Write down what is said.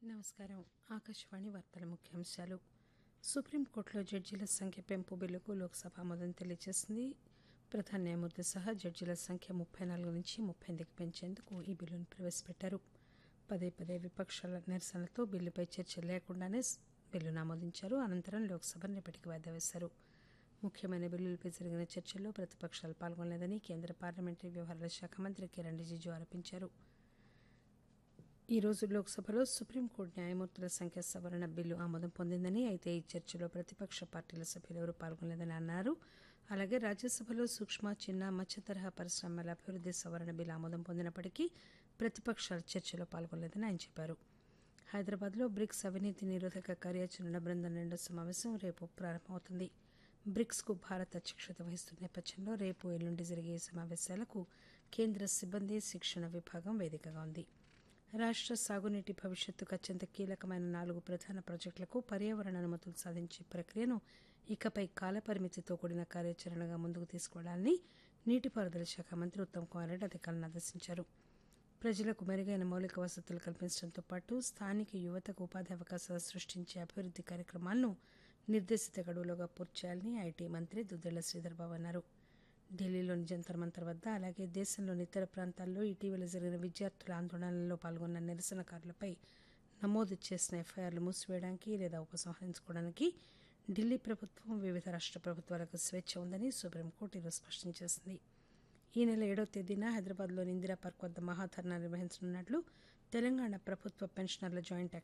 నమస్కారం ఆకాశవాణి వార్తల ముఖ్యాంశాలు సుప్రీంకోర్టులో జడ్జీల సంఖ్య పెంపు బిల్లుకు లోక్సభ ఆమోదం తెలియజేసింది ప్రధాన న్యాయమూర్తి సహా జడ్జీల సంఖ్య ముప్పై నాలుగు నుంచి ముప్పై ఎనిమిదికి పెంచేందుకు ఈ బిల్లును ప్రవేశపెట్టారు పదే పదే విపక్షాల నిరసనలతో బిల్లుపై చర్చ లేకుండానే బిల్లును ఆమోదించారు అనంతరం లోక్సభ రేపటికి వాయిదా వేశారు ముఖ్యమైన బిల్లులపై జరిగిన చర్చల్లో ప్రతిపక్షాలు పాల్గొనలేదని కేంద్ర పార్లమెంటరీ వ్యవహారాల శాఖ మంత్రి కిరణ్ రిజిజు ఆరోపించారు ఈ రోజు లోక్సభలో సుప్రీంకోర్టు న్యాయమూర్తుల సంఖ్య సవరణ బిల్లు ఆమోదం పొందిందని అయితే ఈ చర్చలో ప్రతిపక్ష పార్టీల సభ్యులు ఎవరూ పాల్గొనలేదని అన్నారు అలాగే రాజ్యసభలో సూక్ష్మ చిన్న మధ్య తరహా పరిశ్రమల అభివృద్ది సవరణ బిల్లు ఆమోదం పొందినప్పటికీ ప్రతిపక్షాలు చర్చలో పాల్గొనలేదని ఆయన చెప్పారు హైదరాబాద్లో బ్రిక్స్ అవినీతి నిరోధక కార్యాచరణ బృందం రెండో సమావేశం రేపు ప్రారంభమవుతుంది బ్రిక్స్ కు భారత్ అధ్యక్షత వహిస్తున్న నేపథ్యంలో రేపు ఎల్లుండి జరిగే ఈ సమావేశాలకు కేంద్ర సిబ్బంది శిక్షణ విభాగం వేదికగా ఉంది రాష్ట్ర సాగునీటి భవిష్యత్తుకు అత్యంత కీలకమైన నాలుగు ప్రధాన ప్రాజెక్టులకు పర్యావరణ అనుమతులు సాధించే ప్రక్రియను ఇకపై కాలపరిమితితో కూడిన కార్యాచరణగా ముందుకు తీసుకువెళ్లాలని నీటిపారుదల శాఖ మంత్రి ఉత్తమ్ కుమార్ రెడ్డి అధికారులను ఆదేశించారు ప్రజలకు మెరుగైన మౌలిక వసతులు కల్పించడంతో పాటు స్థానిక యువతకు ఉపాధి అవకాశాలు సృష్టించే అభివృద్ది కార్యక్రమాలను నిర్దేశిత గడువులోగా పూర్తి చేయాలని ఐటీ మంత్రి దుద్దేళ్ల శ్రీధర్బాబు అన్నారు ఢిల్లీలోని జంతర్ మంతర్ వద్ద అలాగే దేశంలోని ఇతర ప్రాంతాల్లో ఇటీవల జరిగిన విద్యార్థుల ఆందోళనల్లో పాల్గొన్న నిరసనకారులపై నమోదు చేసిన ఎఫ్ఐఆర్లు మూసివేయడానికి లేదా ఉపసంహరించుకోవడానికి ఢిల్లీ ప్రభుత్వం వివిధ రాష్ట ప్రభుత్వాలకు స్వేచ్ఛ ఉందని సుప్రీంకోర్టు ఈరోజు స్పష్టం చేసింది ఈ నెల ఏడో తేదీన హైదరాబాద్లోని ఇందిరా పార్క్ వద్ద మహాధర్నా నిర్వహించనున్నట్లు తెలంగాణ ప్రభుత్వ పెన్షనర్ల జాయింట్